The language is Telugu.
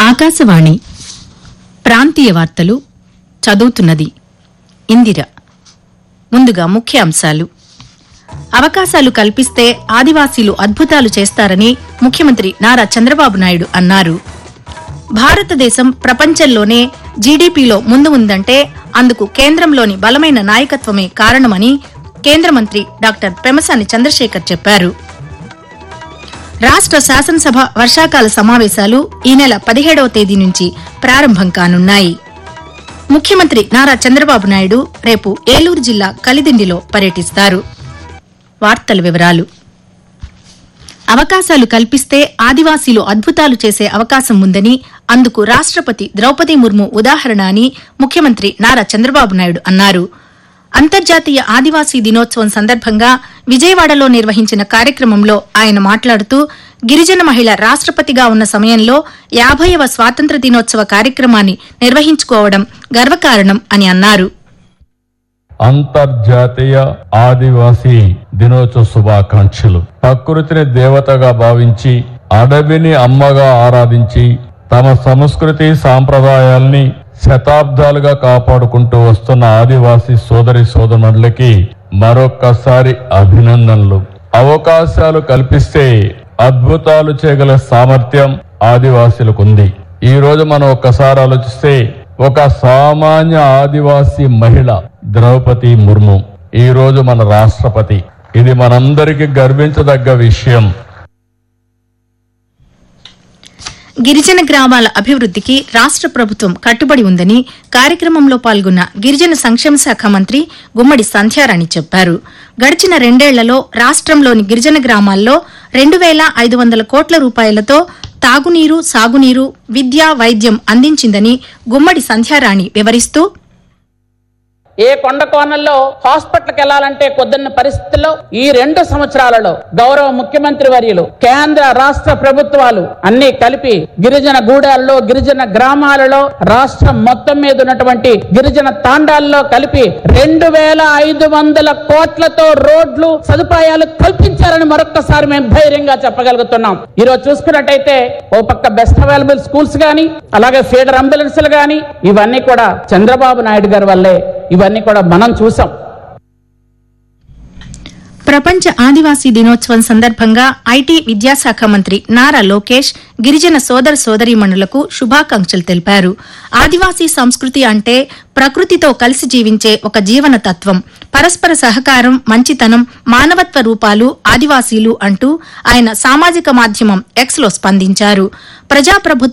ఆకాశవాణి ప్రాంతీయ వార్తలు చదువుతున్నది ఇందిర ముందుగా ముఖ్య అంశాలు అవకాశాలు కల్పిస్తే ఆదివాసీలు అద్భుతాలు చేస్తారని ముఖ్యమంత్రి నారా చంద్రబాబు నాయుడు అన్నారు భారతదేశం ప్రపంచంలోనే జీడీపీలో ముందు ఉందంటే అందుకు కేంద్రంలోని బలమైన నాయకత్వమే కారణమని కేంద్ర మంత్రి డాక్టర్ పెమసాని చంద్రశేఖర్ చెప్పారు రాష్ట్ర శాసనసభ వర్షాకాల సమావేశాలు ఈ నెల పదిహేడవ తేదీ నుంచి ప్రారంభం కానున్నాయి ముఖ్యమంత్రి నారా చంద్రబాబు నాయుడు రేపు ఏలూరు జిల్లా కలిదిండిలో పర్యటిస్తారు వార్తల వివరాలు అవకాశాలు కల్పిస్తే ఆదివాసీలు అద్భుతాలు చేసే అవకాశం ఉందని అందుకు రాష్ట్రపతి ద్రౌపది ముర్ము ఉదాహరణ అని ముఖ్యమంత్రి నారా చంద్రబాబు నాయుడు అన్నారు అంతర్జాతీయ ఆదివాసీ దినోత్సవం సందర్భంగా విజయవాడలో నిర్వహించిన కార్యక్రమంలో ఆయన మాట్లాడుతూ గిరిజన మహిళ రాష్ట్రపతిగా ఉన్న సమయంలో యాభైవ స్వాతంత్ర దినోత్సవ కార్యక్రమాన్ని నిర్వహించుకోవడం గర్వకారణం అని అన్నారు అంతర్జాతీయ ఆదివాసీ దినోత్సవ శుభాకాంక్షలు ప్రకృతిని దేవతగా భావించి అడవిని అమ్మగా ఆరాధించి తమ సంస్కృతి సాంప్రదాయాల్ని శతాబ్దాలుగా కాపాడుకుంటూ వస్తున్న ఆదివాసీ సోదరి సోదరులకి మరొక్కసారి అభినందనలు అవకాశాలు కల్పిస్తే అద్భుతాలు చేయగల సామర్థ్యం ఆదివాసీలకు ఉంది ఈ రోజు మనం ఒక్కసారి ఆలోచిస్తే ఒక సామాన్య ఆదివాసీ మహిళ ద్రౌపది ముర్ము ఈ రోజు మన రాష్ట్రపతి ఇది మనందరికీ గర్వించదగ్గ విషయం గిరిజన గ్రామాల అభివృద్ధికి రాష్ట్ర ప్రభుత్వం కట్టుబడి ఉందని కార్యక్రమంలో పాల్గొన్న గిరిజన సంక్షేమ శాఖ మంత్రి గుమ్మడి సంధ్యారాణి చెప్పారు గడిచిన రెండేళ్లలో రాష్ట్రంలోని గిరిజన గ్రామాల్లో రెండు వేల ఐదు వందల కోట్ల రూపాయలతో తాగునీరు సాగునీరు విద్య వైద్యం అందించిందని గుమ్మడి సంధ్యారాణి వివరిస్తూ ఏ కొండ కోణంలో హాస్పిటల్కి వెళ్లాలంటే కొద్దిన్న పరిస్థితుల్లో ఈ రెండు సంవత్సరాలలో గౌరవ ముఖ్యమంత్రి వర్యులు కేంద్ర రాష్ట్ర ప్రభుత్వాలు అన్ని కలిపి గిరిజన గూడాల్లో గిరిజన గ్రామాలలో రాష్ట్రం మొత్తం మీద ఉన్నటువంటి గిరిజన తాండాల్లో కలిపి రెండు వేల ఐదు వందల కోట్లతో రోడ్లు సదుపాయాలు కల్పించారని మరొక్కసారి మేము ధైర్యంగా చెప్పగలుగుతున్నాం ఈ రోజు చూసుకున్నట్టయితే ఓ పక్క బెస్ట్ అవైలబుల్ స్కూల్స్ గాని అలాగే ఫీడర్ అంబులెన్స్లు గాని ఇవన్నీ కూడా చంద్రబాబు నాయుడు గారి వల్లే ఇవన్నీ కూడా మనం చూసాం ప్రపంచ ఆదివాసీ దినోత్సవం సందర్భంగా ఐటీ విద్యాశాఖ మంత్రి నారా లోకేష్ గిరిజన సోదర సోదరీమణులకు శుభాకాంక్షలు తెలిపారు ఆదివాసీ సంస్కృతి అంటే ప్రకృతితో కలిసి జీవించే ఒక జీవన తత్వం పరస్పర సహకారం మంచితనం మానవత్వ రూపాలు ఆదివాసీలు అంటూ ఆయన సామాజిక మాధ్యమం ఎక్స్ లో స్పందించారు ప్రజాప్రభుత్వ